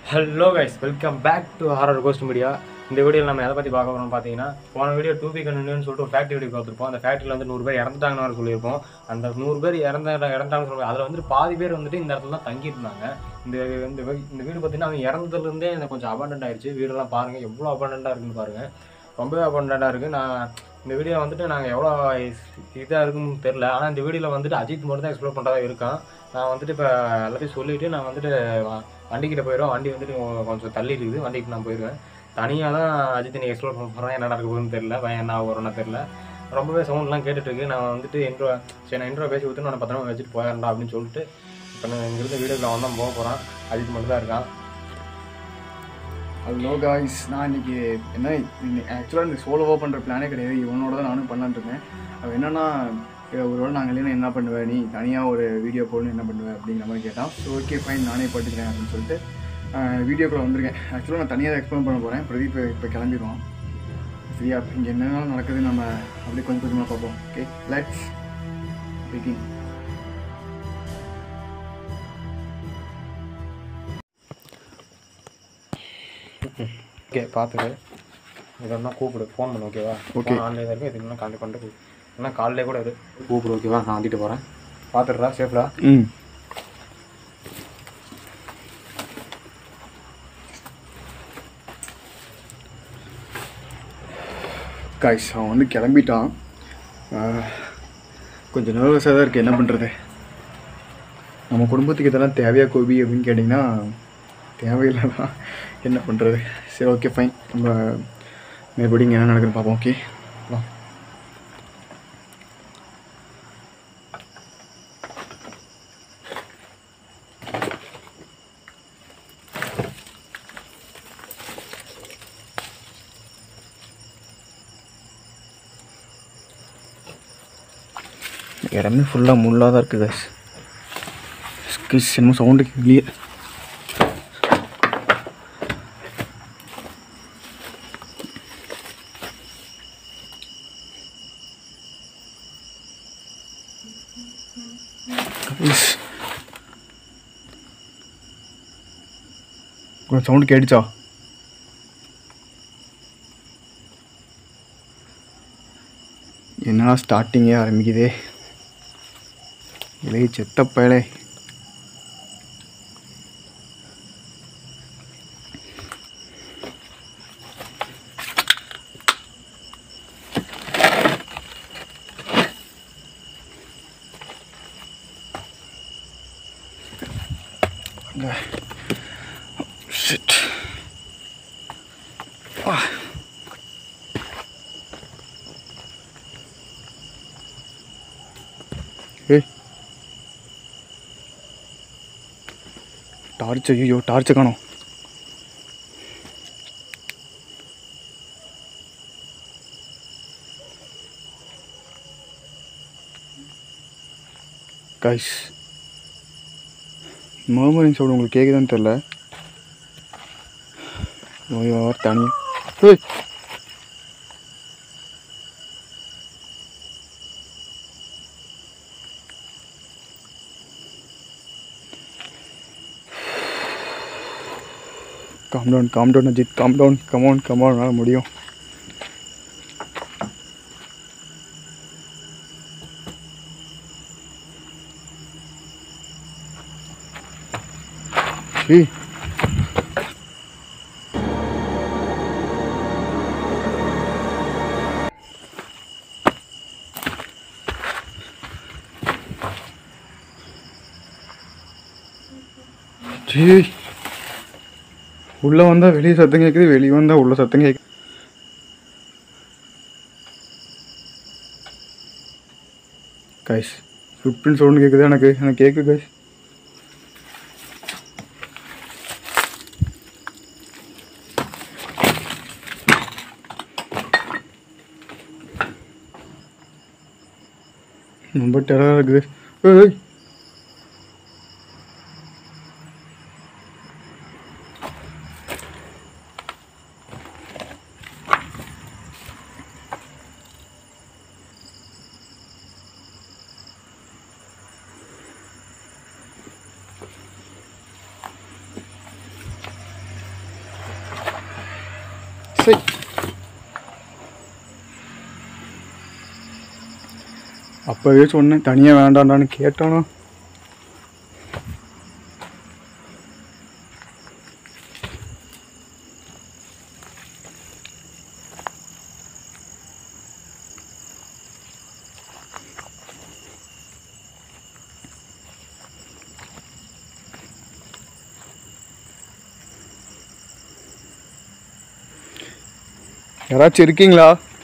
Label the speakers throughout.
Speaker 1: Hello guys welcome back to horror ghost media இந்த வீடியோவில் நம்ம எதை பற்றி பார்க்க போகிறோம் பார்த்தீங்கன்னா போன வீடியோ டூ பி கண்டினியூன்னு சொல்லிட்டு ஒரு ஃபேக்ட்ரி வீடியோ பார்த்துருப்போம் அந்த ஃபேக்ட்ரியில் வந்து நூறு பேர் இறந்துட்டாங்கன்னு வேறு சொல்லியிருப்போம் அந்த நூறு பேர் இறந்த இறந்தாங்கன்னு சொல்லுவாங்க அதில் வந்துட்டு பாதி பேர் வந்துட்டு இந்த இடத்துல தான் தங்கியிருந்தாங்க இந்த இந்த வீ- இந்த வீடு பார்த்தீங்கன்னா அவங்க இறந்ததுலேருந்தே எனக்கு கொஞ்சம் அபாண்டன்ட் ஆயிடுச்சு வீடெல்லாம் பாருங்கள் எவ்வளோ அபாண்டண்ட்டாக இருக்குன்னு பாருங்கள் ரொம்பவே அபாண்டண்ட்டாக இருக்குது நான் இந்த வீடியோ வந்துட்டு நாங்கள் எவ்வளோ இதாக இருக்குன்னு தெரில ஆனால் இந்த வீடியோவில் வந்துட்டு அஜித் மட்டும் தான் எக்ஸ்ப்ளோர் பண்ணுறதா இருக்கான் நான் வந்துட்டு இப்போ எல்லாத்தையும் சொல்லிவிட்டு நான் வந்துட்டு வ- வண்டிக்கிட்ட போயிடுவேன் வண்டி வந்துட்டு கொ- கொஞ்சம் தள்ளி இருக்குது வண்டிக்கு நான் போயிடுவேன் தனியாக தான் அஜித் நீ எக்ஸ்ப்ளோர் பண்ண போகிறேன் என்ன நடக்க போகுதுன்னு தெரில பையன் என்ன வரும்னு தெரில ரொம்பவே சவுண்ட்லாம் கேட்டுட்ருக்கு நான் வந்துட்டு இன்ட்ரோ சரி நான் இன்ட்ரோ பேசி ஊற்றி நான் பத்திரமா வச்சுட்டு போயிடறேன் அப்படின்னு சொல்லிட்டு இப்போ நான் இங்கிருந்து வீடியோவில் அவன் தான் போக போகிறான் அஜித் மட்டும் தான் இருக்கான்
Speaker 2: ஹலோ காய்ஸ் நான் இன்னைக்கு என்ன ஆக்சுவலாக இந்த சோலோவாக பண்ணுற பிளானே கிடையாது இவனோட தான் நானும் பண்ணலான்னு இருக்கேன் அவன் என்னன்னா "ஏய், ஒருவேளை நாங்கள் இல்லைன்னா என்ன பண்ணுவேன் நீ தனியாக ஒரு வீடியோ போடணும் என்ன பண்ணுவேன் அப்படிங்கிற மாதிரி கேட்டான் ஸோ ஓகே ஃபைன் நானே போட்டுக்கிறேன் அப்படின்னு சொல்லிட்டு வீடியோக்குள்ளே வந்திருக்கேன் ஆக்சுவலாக நான் தனியாக எக்ஸ்பிளைன் பண்ண போகிறேன் பிரதீப் இப்போ கிளம்பிடுவான் சரியா இங்கே என்னென்ன நடக்குது நம்ம அப்படியே கொஞ்சம் கொஞ்சமாக பார்ப்போம் ஓகே லெட்ஸ் பிகின்
Speaker 1: ஓகே பார்த்துட்டு இதெல்லாம் கூப்பிடு ஃபோன் பண்ணு ஓகேவா
Speaker 2: Okay.
Speaker 1: ஆன்லைன் இருக்கு இதுக்கு இன்னும் காலையில் கொண்டு கூப்பிடு இல்லைனா காலையிலே கூட இரு கூப்பிடு ஓகேவா நான் ஆண்டிட்டு போகிறேன் பார்த்துடுறா சேஃப்டா
Speaker 2: ம் காய்ஸ் அவன் வந்து கிளம்பிட்டான் ஆஹ், கொஞ்சம் நர்வஸாக தான் இருக்குது என்ன பண்ணுறது நம்ம குடும்பத்துக்கு இதெல்லாம் தேவையா கோபி அப்படின்னு கேட்டிங்கன்னா தேவையில்லை தான் என்ன பண்ணுறது சரி ஓகே ஃபைன் நம்ம மேற்படி இங்கே என்ன நடக்குதுன்னு பார்ப்போம் ஓகே இடமே ஃபுல்லாக முள்ளாக தான் இருக்குது கைஸ் ஸ்கிஸ் என்னமோ சவுண்டு இல்லையே Guys. கொஞ்சம் சவுண்டு கேட்டுச்சா என்னடா ஸ்டார்டிங்கே ஆரம்பிக்குதே இளைய செத்த பயலே Shit. Ah. ஏய் டார்ச் ஐயோ டார்ச்சை காணோம் கைஸ் மர்மரிங் சவுண்ட் உங்களுக்கு கேட்குதான்னு தெரில ஓயார் தனி ஏய் calm down calm down Ajith calm down come on come on என்னால் முடியும் ஏய் ஜேய் உள்ளே வந்தால் வெளியே சத்தம் கேட்குது வெளியே வந்தால் உள்ள சத்தம் கேட்குது கைஸ் ஃபுட் சவுண்டு கேட்குது எனக்கு எனக்கு கேட்குது கைஸ் ரொம்ப டெரராக இருக்குது ஏய் சரி அப்போவே சொன்னேன் தனியாக வேண்டாண்டான்னு கேட்டானோ யாராச்சும் இருக்கீங்களா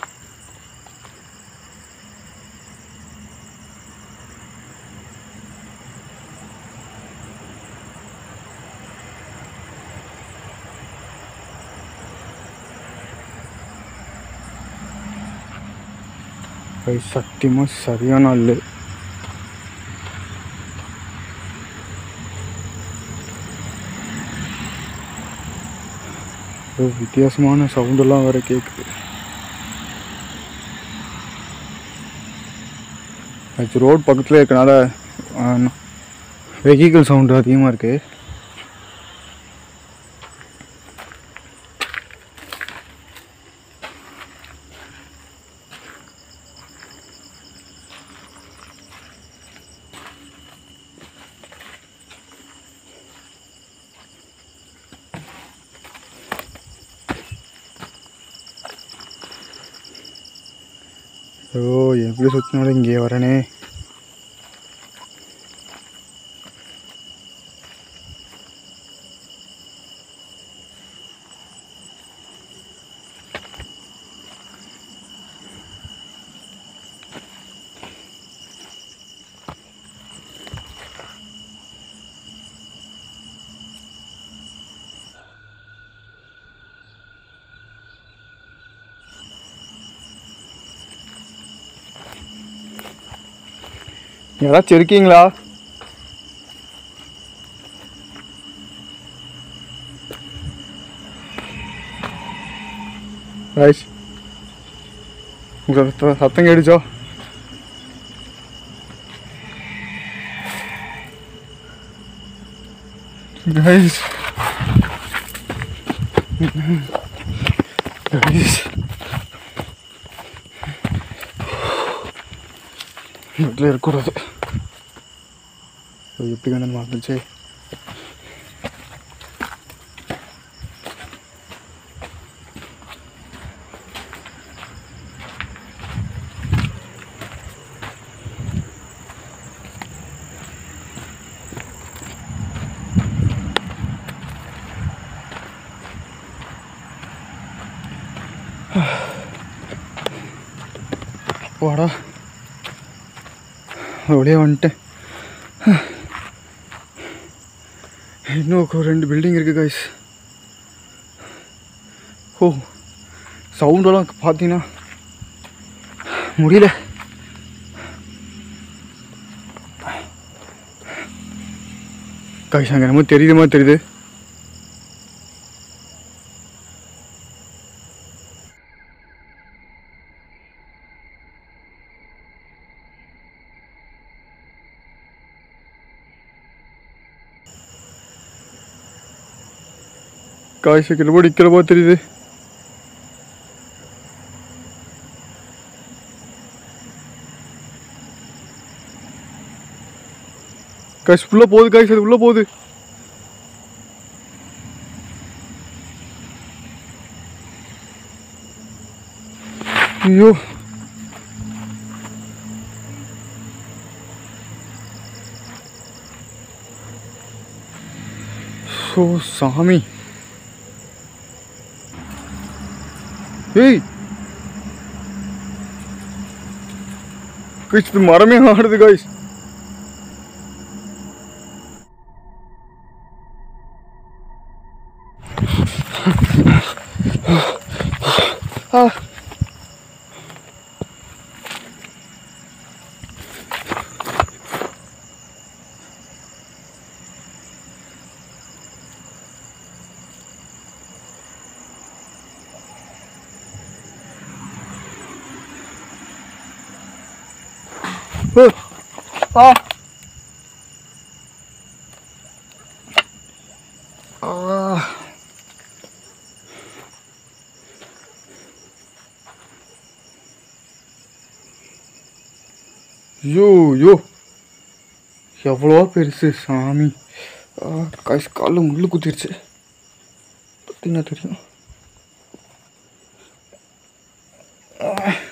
Speaker 2: ஐ, சத்தியமா சரியான ஆள் ஏதோ வித்தியாசமான சவுண்டெல்லாம் வேற கேட்குது ஆக்சுவலி ரோட் பக்கத்தில் இருக்கனால வெஹிக்கிள் சவுண்டு அதிகமாக இருக்குது ஓ எப்படி சுற்றினாலும் இங்கே வரனே யாராச்சும் இருக்கீங்களா ரைஸ் உங்கள் சத்தம் சத்தம் கேட்டுச்சோ ரைஸ் ரைஸ் வீட்டில் இருக்கக்கூடாது ஐயோ, எப்படி வேணும் மறந்துச்சு வாடா வெளியே வந்துட்டேன் இன்னும் ஒரு ரெண்டு பில்டிங் இருக்குது கைஸ் ஓ சவுண்டெல்லாம் பார்த்தீங்கன்னா முடியல கைஸ் அங்கே என்னமோ தெரியுது மாதிரி தெரியுது காய்ச்சி கிளம்போ நிற்கிற மாதிரி தெரியுது காய்ச்சி உள்ள போகுது காய்ச்சி அது உள்ள போகுது ஐயோ ஸோ சாமி ஏய் கைஸ் இது மரமே ஆடுது கைஸ் ஆ ஓ ஆ ஆ ஐயோ ஐயோ எவ்வளோ பெருசு சாமி காய்ஸ் காலில் முள்ளு குத்திருச்சு பார்த்தீங்கன்னா தெரியும் ஆ.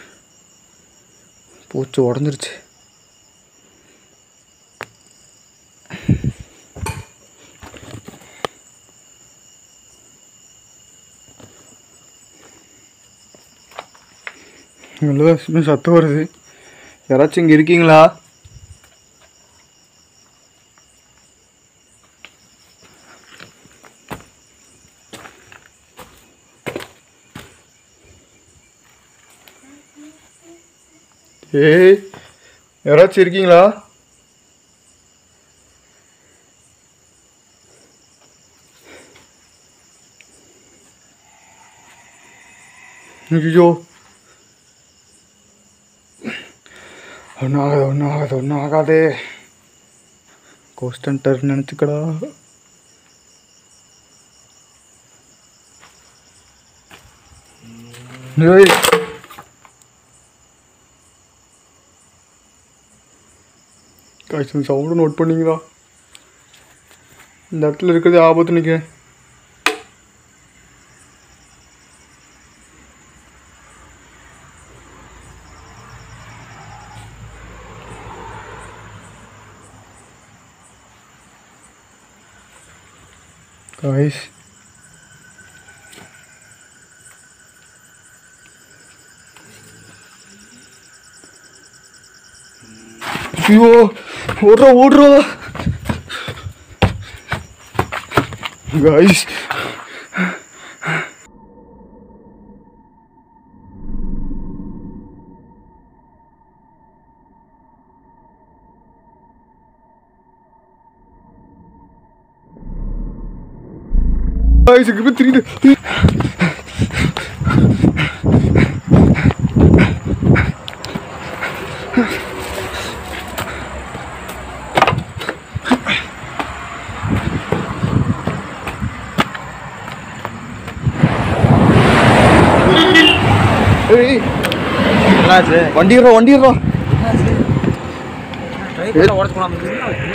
Speaker 2: போச்சு உடஞ்சிருச்சு நல்லா இன்னும் சத்தம் வருது யாராச்சும் இங்கே இருக்கீங்களா ஏய் யாராச்சும் இருக்கீங்களா ஐயோ ஒன்றும் ஆகாது ஒன்றும் ஆகாது ஒன்றும் ஆகாதே கோஸ்டன்டர் நினச்சிக்கடா ஏய் காய்ச்சி சவுண்டு நோட் பண்ணீங்களா இந்த இடத்துல இருக்கிறது ஆபத்து நிற்கிறேன் guys ஐயோ ஓடுறா ஓடுறா guys guys இங்க போய் தெரியுது ஏய்
Speaker 1: என்னாச்சு
Speaker 2: வண்டிடுறா வண்டிடுறா
Speaker 1: ட்ரை பண்ண உடச்சு கொண்டாந்து